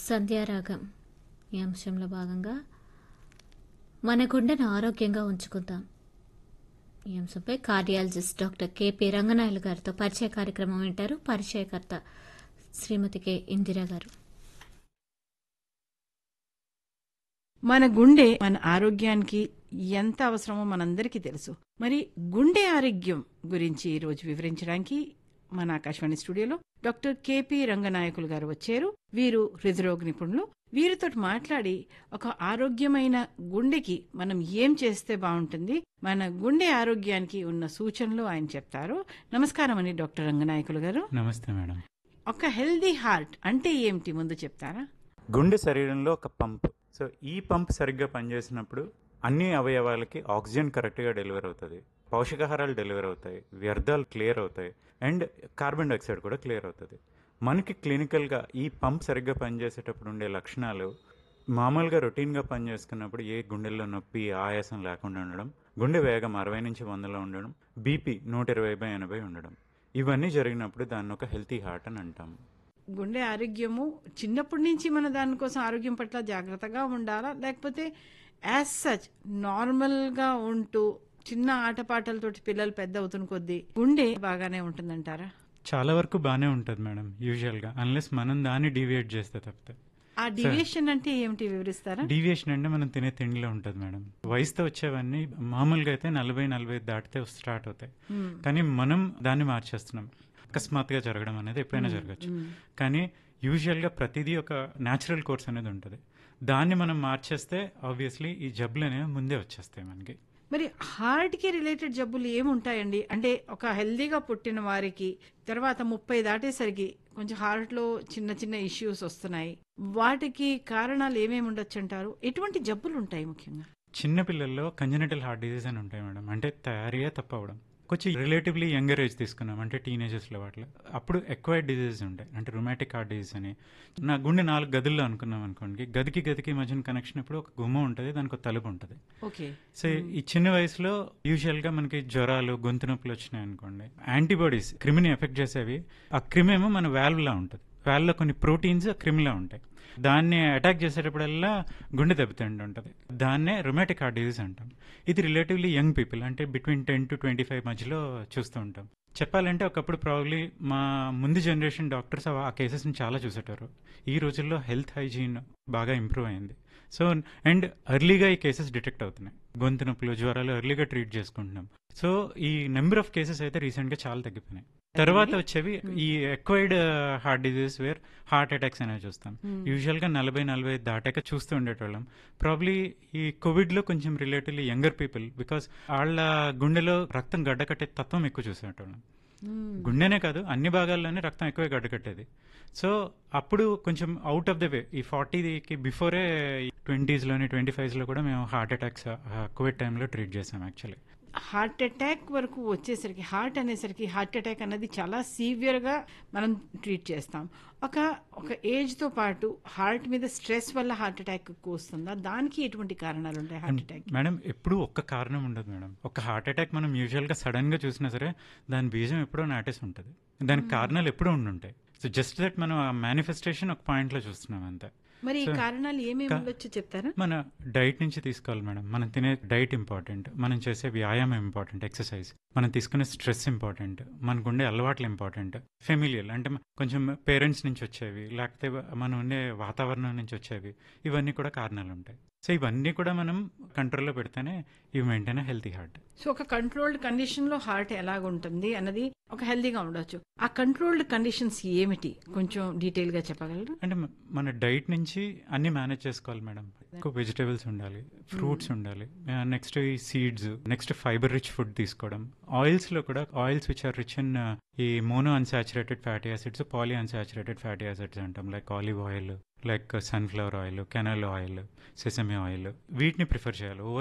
సంధ్యారాగం ఈ అంశంలో భాగంగా మన గుండెను ఆరోగ్యంగా ఉంచుకుందాం ఈ అంశంపై కార్డియాలజిస్ట్ డాక్టర్ కెపి రంగనాయలు గారితో పరిచయ కార్యక్రమం వింటారు పరిచయకర్త శ్రీమతి కె ఇందిరా గారు మన గుండె మన ఆరోగ్యానికి ఎంత అవసరమో మనందరికీ తెలుసు మరి గుండె ఆరోగ్యం గురించి ఈరోజు వివరించడానికి మన ఆకాశవాణి స్టూడియోలో డాక్టర్ కెపి రంగనాయకులు గారు వచ్చారు వీరు హృదరోగ నిపుణులు వీరితో మాట్లాడి ఒక ఆరోగ్యమైన గుండెకి మనం ఏం చేస్తే బాగుంటుంది మన గుండె ఆరోగ్యానికి ఉన్న సూచనలు ఆయన చెప్తారు నమస్కారం అండి డాక్టర్ రంగనాయకులు గారు నమస్తే మేడం ఒక హెల్దీ హార్ట్ అంటే ఏమిటి ముందు చెప్తారా గుండె శరీరంలో ఒక పంప్ సో ఈ పంప్ సరిగ్గా పనిచేసినప్పుడు అన్ని అవయవాలకి ఆక్సిజన్ కరెక్ట్గా డెలివర్ అవుతుంది పౌషకాహారాలు డెలివర్ అవుతాయి వ్యర్థాలు క్లియర్ అవుతాయి అండ్ కార్బన్ డైఆక్సైడ్ కూడా క్లియర్ అవుతుంది మనకి క్లినికల్గా ఈ పంప్ సరిగ్గా పనిచేసేటప్పుడు ఉండే లక్షణాలు మామూలుగా రొటీన్గా పనిచేసుకున్నప్పుడు ఏ గుండెల్లో నొప్పి ఆయాసం లేకుండా ఉండడం గుండె వేగం అరవై నుంచి వందలో ఉండడం బీపీ నూట ఇరవై బై ఎనభై ఉండడం ఇవన్నీ జరిగినప్పుడు దాన్ని ఒక హెల్తీ హార్ట్ అని అంటాం గుండె ఆరోగ్యము చిన్నప్పటి నుంచి మన దానికోసం ఆరోగ్యం పట్ల జాగ్రత్తగా ఉండాలా లేకపోతే యాజ్ సచ్ నార్మల్గా ఉంటూ చిన్న ఆటపాటలతోటి పిల్లలు పెద్ద అవుతున్న కొద్దీ గుండె బాగానే ఉంటుందంటారా చాలా వరకు బాగానే ఉంటుంది మేడం యూజువల్గా అన్లెస్ మనం దాన్ని డీవియేట్ చేస్తే తప్పితే ఆ డివియేషన్ అంటే ఏమిటి వివరిస్తారా డీవియేషన్ అంటే మనం తినే తిండిలో ఉంటుంది మేడం వయసుతో వచ్చేవన్నీ మామూలుగా అయితే నలభై నలభై దాటితే స్టార్ట్ అవుతాయి కానీ మనం దాన్ని మార్చేస్తున్నాం అకస్మాత్తుగా జరగడం అనేది ఎప్పుడైనా జరగచ్చు కానీ యూజువల్గా ప్రతిదీ ఒక న్యాచురల్ కోర్స్ అనేది ఉంటుంది దాన్ని మనం మార్చేస్తే ఆబ్వియస్లీ ఈ జబ్బులు అనేవి ముందే వచ్చేస్తాయి మనకి మరి హార్ట్ కి రిలేటెడ్ జబ్బులు ఏముంటాయండి అంటే ఒక హెల్దీగా పుట్టిన వారికి తర్వాత ముప్పై దాటేసరికి కొంచెం హార్ట్ లో చిన్న చిన్న ఇష్యూస్ వస్తున్నాయి వాటికి కారణాలు ఏమేమి ఉండొచ్చు అంటారు ఎటువంటి జబ్బులు ఉంటాయి ముఖ్యంగా చిన్న పిల్లల్లో కంజనటల్ హార్ట్ డిజీజ్ అని ఉంటాయి మేడం అంటే తయారీయే తప్పవడం కొంచెం రిలేటివ్లీ యంగర్ ఏజ్ తీసుకున్నాం అంటే టీనేజర్స్లో వాటిలో అప్పుడు ఎక్వైర్డ్ డిజీజెస్ ఉంటాయి అంటే రొమాటిక్ హార్ట్ డిజీజ్ అని నా గుండె నాలుగు గదుల్లో అనుకున్నాం అనుకోండి గదికి గదికి మధ్యన కనెక్షన్ ఇప్పుడు ఒక గుమ్మ ఉంటుంది దానికి ఒక తలుపు ఉంటుంది ఓకే సో ఈ చిన్న వయసులో యూజువల్గా మనకి జ్వరాలు గొంతు నొప్పులు వచ్చినాయి అనుకోండి యాంటీబాడీస్ క్రిమిని ఎఫెక్ట్ చేసేవి ఆ క్రిమి ఏమో మన వ్యాల్వ్లా ఉంటుంది వ్యాల్వ్లో కొన్ని ప్రోటీన్స్ ఆ క్రిమిలా ఉంటాయి దాన్ని అటాక్ చేసేటప్పుడల్లా గుండె దెబ్బతింటూ ఉంటుంది దాన్నే రొమాటిక్ హార్ట్ డిజీజ్ అంటాం ఇది రిలేటివ్లీ యంగ్ పీపుల్ అంటే between ten to twenty five మధ్యలో చూస్తూ ఉంటాం చెప్పాలంటే ఒకప్పుడు ప్రాబ్లీ మా ముందు జనరేషన్ డాక్టర్స్ ఆ కేసెస్ని చాలా చూసేటారు ఈ రోజుల్లో హెల్త్ హైజీన్ బాగా ఇంప్రూవ్ అయింది సో అండ్ ఎర్లీగా ఈ కేసెస్ డిటెక్ట్ అవుతున్నాయి గొంతు నొప్పులు జ్వరాలు ఎర్లీగా ట్రీట్ చేసుకుంటున్నాం సో ఈ నెంబర్ ఆఫ్ కేసెస్ అయితే రీసెంట్గా చాలా తగ్గిపోయినాయి తర్వాత వచ్చేవి ఈ acquired heart disease where heart attacks అనేవి చూస్తాం యూజువల్గా నలభై నలభై దాటాక చూస్తూ ఉండేటోళ్ళం ప్రాబ్లీ ఈ కోవిడ్లో కొంచెం రిలేటివ్లీ యంగర్ పీపుల్ బికాస్ వాళ్ళ గుండెలో రక్తం గడ్డకట్టే తత్వం ఎక్కువ చూసేటోళ్ళం గుండెనే కాదు అన్ని భాగాల్లోనే రక్తం ఎక్కువే గడ్డకట్టేది సో అప్పుడు కొంచెం అవుట్ ఆఫ్ ద వే ఈ ఫార్టీకి బిఫోరే ట్వంటీస్లోని ట్వంటీ ఫైవ్స్లో కూడా మేము హార్ట్ అటాక్స్ కోవిడ్ టైంలో ట్రీట్ చేసాం యాక్చువల్లీ హార్ట్ అటాక్ వరకు వచ్చేసరికి హార్ట్ అనేసరికి హార్ట్ అటాక్ అనేది చాలా సీవియర్గా మనం ట్రీట్ చేస్తాం ఒక ఒక ఏజ్తో పాటు హార్ట్ మీద స్ట్రెస్ వల్ల హార్ట్ అటాక్ ఎక్కువ వస్తుందా దానికి ఎటువంటి కారణాలు ఉంటాయి హార్ట్ అటాక్ మేడం ఎప్పుడూ ఒక్క కారణం ఉండదు మేడం ఒక హార్ట్ అటాక్ మనం యూజువల్గా సడన్ గా చూసినా సరే దాని బీజం ఎప్పుడో నాటేసి ఉంటుంది దానికి కారణాలు ఎప్పుడూ ఉండుంటాయి సో జస్ట్ దట్ మనం ఆ మేనిఫెస్టేషన్ ఒక పాయింట్ లో చూస్తున్నాం అంతే మరి ఈ So, కారణాలు ఏమేమి కా- ఉండొచ్చు చెప్తారా మన డైట్ నుంచి తీసుకోవాలి మేడం మనం తినే డైట్ ఇంపార్టెంట్ మనం చేసే వ్యాయామం ఇంపార్టెంట్ ఎక్సర్సైజ్ మనం తీసుకునే స్ట్రెస్ ఇంపార్టెంట్ మనకు ఉండే అలవాట్లు ఇంపార్టెంట్ ఫెమిలియల్ అంటే మ- కొంచెం పేరెంట్స్ నుంచి వచ్చేవి లేకపోతే మనం ఉండే వాతావరణం నుంచి వచ్చేవి ఇవన్నీ కూడా కారణాలు ఉంటాయి సో ఇవన్నీ కూడా మనం కంట్రోల్లో పెడితేనే ఇవి మెయింటైన్ హెల్తీ హార్ట్ సో ఒక కంట్రోల్డ్ కండిషన్ లో హార్ట్ ఎలాగ ఉంటుంది అన్నది ఒక హెల్దీగా ఉండొచ్చు ఆ కంట్రోల్డ్ కండిషన్స్ ఏమిటి కొంచెం డీటెయిల్ గా చెప్పగలరు అంటే మ- మన డైట్ నుంచి అన్ని మేనేజ్ చేసుకోవాలి మేడం ఎక్కువ వెజిటేబుల్స్ ఉండాలి ఫ్రూట్స్ ఉండాలి నెక్స్ట్ ఈ seeds next fibre rich food తీసుకోవడం ఆయిల్స్ లో కూడా oils which are rich in ఈ mono unsaturated fatty acids poly unsaturated fatty acids అంటాం like olive oil like sunflower oil canola oil sesame oil వీటిని prefer చేయాలి